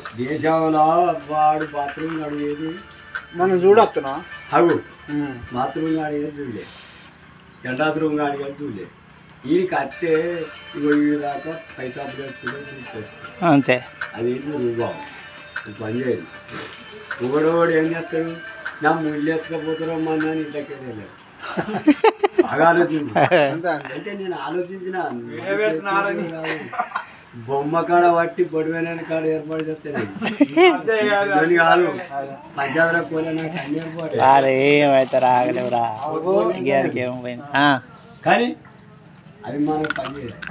దేశంలో వాడు బాత్రూమ్ అడిగేది మనం చూడొస్తున్నా అవు బాత్రూమ్ అడిగేది చూడలే ఎండాత్రూమ్ అడిగేది చూడలే ఈ కట్టే ఇగో ఈ దాకా పైసా చేసుకుంటే అంతే అది రూపం పని చేయదు ఒకడోడు ఏం చేస్తాడు నా ముళ్ళు ఎత్తకపోతారో మన ఇంట్లోకి వెళ్ళాడు బాగా ఆలోచించు అంతే అంతే అంటే నేను ఆలోచించిన బొమ్మ కాడ పట్టి బొడివైన కాడ ఏర్పాటు చేస్తాను దాని కాదు పంచాయతీ పోలే నాకు అన్ని ఏర్పాటు అరే ఏమైతే రాగలేవురా ఇంకేడికి ఏం పోయింది ఆ, కానీ అది మనకు పని చేయదు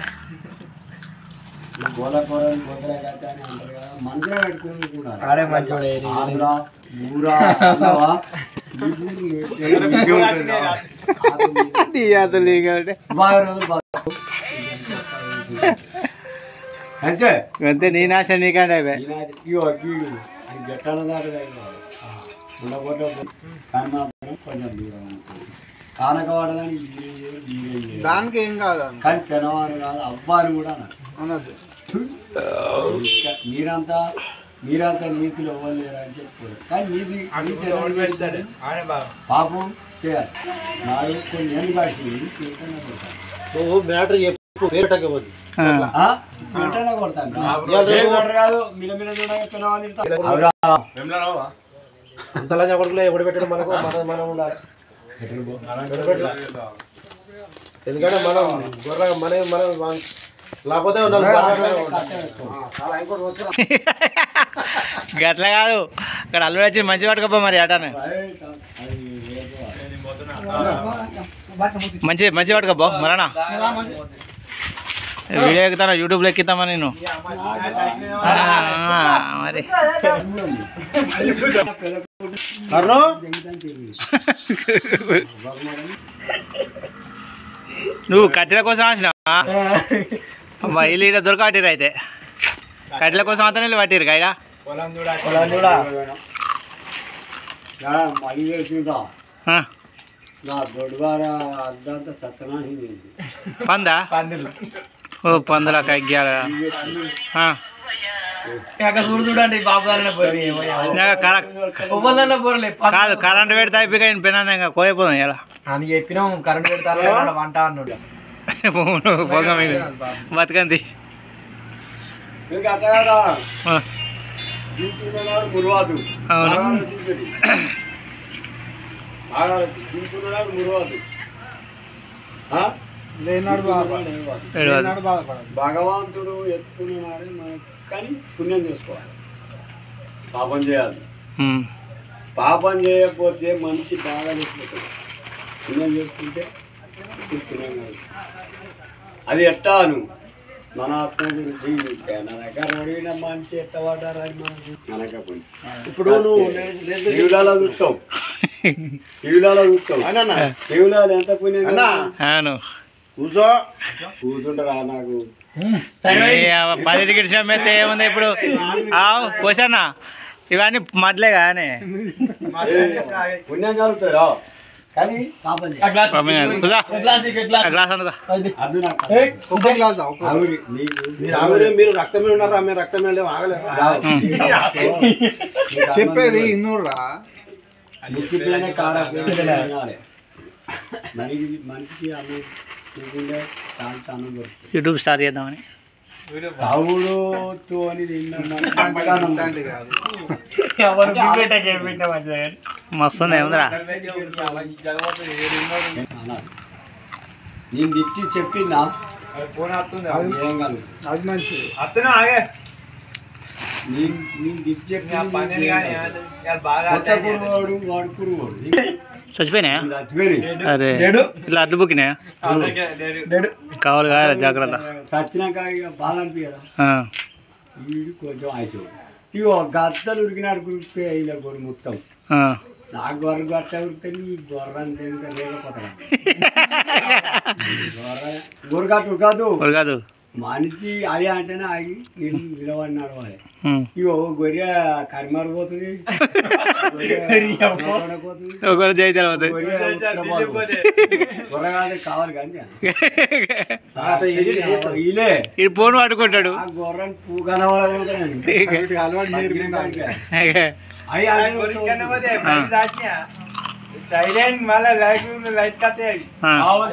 గోల కూర గోదర గట్ట అని అంటారు కదా మంచిగా పెట్టుకుని కూడా ఆడే మంచోడే. ఆంధ్ర ఊరా అన్నవా? ఇవి ఉంటుంది. బాగా రోజులు బతుకు. అంతే అంతే నీ నాశనం నీకంటే అయిపోయి ఈనాటి ఇగో గీడు అది గట్టాల దాకా ఉండబోతే కానీ మాత్రం కొంచెం దూరం ఉంటుంది కానక వాడడానికి దానికి ఏం కాదు అన్న. కానీ పెనవారు కాదు అవ్వారు కూడా అన్నారు. అనొద్దు ఇంకా మీరంతా మీరంతా నీతిలో ఇవ్వలేరు అని చెప్పారు కానీ నీతి నీతి ఎలా పెడతాడు పాపం చేయాలి నాడు కొన్ని ఏళ్ళు కాసి నువ్వు మ్యాటర్ చెప్పు వేరటకి పోద్ది వెంటనే కొడతాను ఏ కొడరు కాదు మిల మిల చూడగా పిలవాలి అవురా. అంతలా కొడుకులో ఎవడు పెట్టడం మనకు మనం మనం ఉండాలి ఎందుకంటే మనం గొర్రె మన మనం వా- లేకపోతే ఉండాలి. ఆ, చాలా ఇంకోటి వస్తున్నా. గట్ల కాదు ఇక్కడ అల్లుడు వచ్చి మంచి పట్టుకోపో మరి అటానే మంచి మంచి పట్టుకోపో మరనా వీడియో ఎక్కుతాను యూట్యూబ్లో ఎక్కుతామా నేను ఆ, మరి కర్ణు నువ్వు కట్టెల కోసం వచ్చినావా అమ్మా ఇల్లు ఇక్కడ దొరకట్టిరు అయితే కట్టెల కోసం అంతా పట్టిరు కాయడా మళ్ళీ చూద్దా ఆ, నా గొడవార అర్ధంతా సత్యనాశి పందా ఓ పందుల కగ్గ్యాల కాదు కరెంట్ పెడితే అయిపోయి ఆయన పెనాను ఇంకా కోయపోదాం ఇలా అని చెప్పినాం కరెంట్ పెడతారు వంట అన్నాడు పోగా మీకు బతకంది ఇంకా అట్లా కదా ఆ, దింపుకున్నవాడు మురువాదు అవును. బాగా దింపుడు. బాగా దింపుకున్నవాడు మురువాదు ఆ? లేనాడు బాధపడదు ఏడవదు. లేనాడు బాధపడదు భగవంతుడు ఎత్తుకున్నాడే మనకు కానీ పుణ్యం చేసుకోవాలి పాపం చేయాలి ఉమ్. పాపం చేయకపోతే మనిషి బాగా లేకపోతుంది పుణ్యం చేసుకుంటే ఇప్పుడు పుణ్యం కాదు అది ఎట్టాను మన ఆత్మ గురించి నా దగ్గర అడిగిన మనిషి ఎట్ట పడ్డారా అని మనకు మనకపోయి ఇప్పుడు నువ్వు టీవీలలో చూస్తాం టీవీలలో చూస్తాం టీవీలలో ఎంత పుణ్యం అన్నా. కదా? అవును కూర్చో కూర్చుంటారా నాకు ఏ, అవ్వ, పది టికెట్స్ అమ్మేస్తే ఏముంది ఇప్పుడు ఆవు కోసన్నా ఇవన్నీ మడ్లే కానీ ఏ, పుణ్యం కలుగుతారా కానీ పాపం చేయాలి. గ్లాస్ అందుకో అది నాకు ఒక్క గ్లాస్ దా, ఒక్క ఆవిరి, నీకు మీరు ఆవిరి మీరు రక్తం మీద ఉన్నారా మీరు రక్తం మీద లేవు ఆగలేదు చెప్పేది ఇన్నూరా ముక్కిపోయిన కారం తినాలి. మనిషి మనిషికి అన్నం తింటుంటే దాంట్లో అన్నం దొరుకుతుంది యూట్యూబ్ స్టార్ట్ చేద్దామని తవుడుతో అని తిన్నాం మనకి అంతగానం ఇలాంటి కాదు మస్తు ఉంది ఏముందిరా అనాలి. నేను తిట్టి చెప్పినా ఏం కాదు అది మంచిది నేను నేను తిట్టి చెప్పి కొత్త కురువాడు వాడు కురువాడు చచ్చిపోయినాయా చచ్చిపోయి అరే ఇట్లా అడ్లు బుక్కినాయా కావాలి కావాలి జాగ్రత్త చచ్చినాక ఇక బాధ అనిపించదా ఆ, వీడు కొంచెం ఆశ ఇగో గద్దలు ఉరికినాడు కురిస్తే ఇలా గొర్రె మొత్తం ఆ. నా గొర్రె గట్ట ఉరికితే నీ గొర్రె అంతే ఇంకా లేకపోతారా గొర్రె గొర్రె గట్టు కాదు ఊరు కాదు మనిషి అది అంటేనే ఆగి నీళ్ళు నిలబడి నడవాలి ఉమ్. ఇగో గొర్రె కరిమారిపోతుంది గొర్రె పోతుంది ఒకరు జైతే పోతుంది గొర్రె ఉత్తర పోతుంది. గొర్రెగాడు కావాలి కానీ ఇలే ఇది ఫోన్ పట్టుకుంటాడు ఆ గొర్రెని పూ కనవాలండి అవి సైలెంట్ మళ్ళీ లైట్ లైట్ కత్తే ఆ.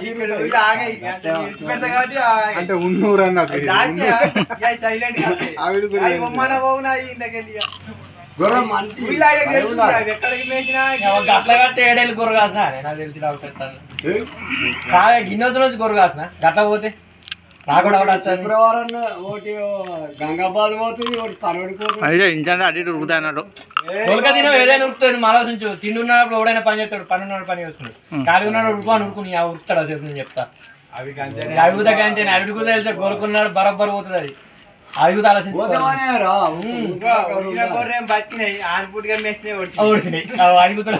అంటే ఉన్నూరు అన్నట్టు సైలెంట్ ఆవిడ కూడా బొమ్మన పోవునా ఇంతకెళ్ళి గొర్రె మంచి ఎక్కడికి మేచినా గట్ల కట్టే ఏడేళ్ళు గొర్రె కాసిన నాకు తెలిసి డాక్టర్ కాదే గిన్నె నుంచి గొర్రె కాసిన గట్ల పోతే నాకు డౌట్ వస్తుంది శుక్రవారం ఒకటి గంగాబాద్ పోతుంది ఒకటి పనవడికి పోతుంది అదే ఇంచంటే అటు ఇటు ఉరుకుతా అన్నాడు కోల్క తిన ఏదైనా ఉరుకుతాడు మళ్ళీ ఆలోచించు తిండి ఉన్నప్పుడు ఎవడైనా పని చేస్తాడు పని ఉన్నాడు పని చేస్తున్నాడు ఖాళీ ఉన్నాడు ఉరుకు అని ఉరుకుని ఆ ఉరుకుతాడు అది చేస్తుంది చెప్తా అవి అవి కూడా కంటే అవి కూడా తెలిస్తే కోలుకున్నాడు బరబ్బర్ పోతుంది అది అవి కూడా ఆలోచించుకోవాలి పోతామనే రా బతికినాయి ఆన్పుట్గా మెచ్చినాయి ఓడిచినాయి అది కూడా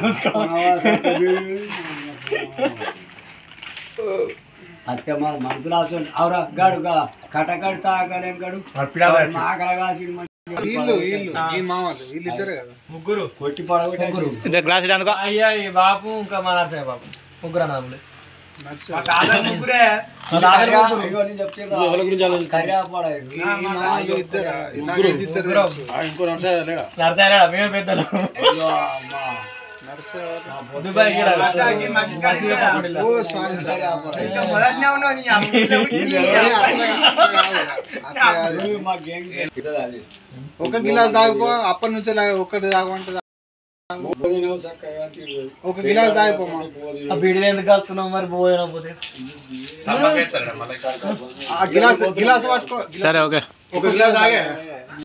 అత్తే మన మనసులో అవసరం అవురా గాడు గా కటకడు తాగలేం గడు మాకల కాసి వీళ్ళు వీళ్ళు ఈ మామలు వీళ్ళిద్దరే కదా ముగ్గురు కొట్టి పడగొట్టారు ఇదే గ్లాస్ ఇటు అందుకో అయ్యా ఈ బాపు ఇంకా మా నరసయ్య బాపు ముగ్గురు అన్నదమ్ములు నర్సు. ముగ్గురే మా తాతలు ముగ్గురు. ఇగో నేను చెప్తున్నా కర్యాపడాయి ఈ మామలు ఇద్దరు నాకైతే ఇద్దరు తెలుసు. నరసయ్య లేడా? మేమే పెద్దలు నర్సు దుబాయ్ గీడ. నరసయ్య పాపడి ఓ సారీ ఇంకా మొదటినే ఉన్నావు నీ అమ్మ. ఒక గిలాస్ తాగిపో అప్పటి నుంచి ఒక్కటి తాగమంటే ఒక గిలాస్ తాగిపోమా ఆ బీడీలు ఎందుకు కలుస్తున్నావు మరి భోజనం పోతే ఆ గిలాస్ గిలాస్ పట్టుకో సరే ఓకే ఒక గిలాస్ తాగే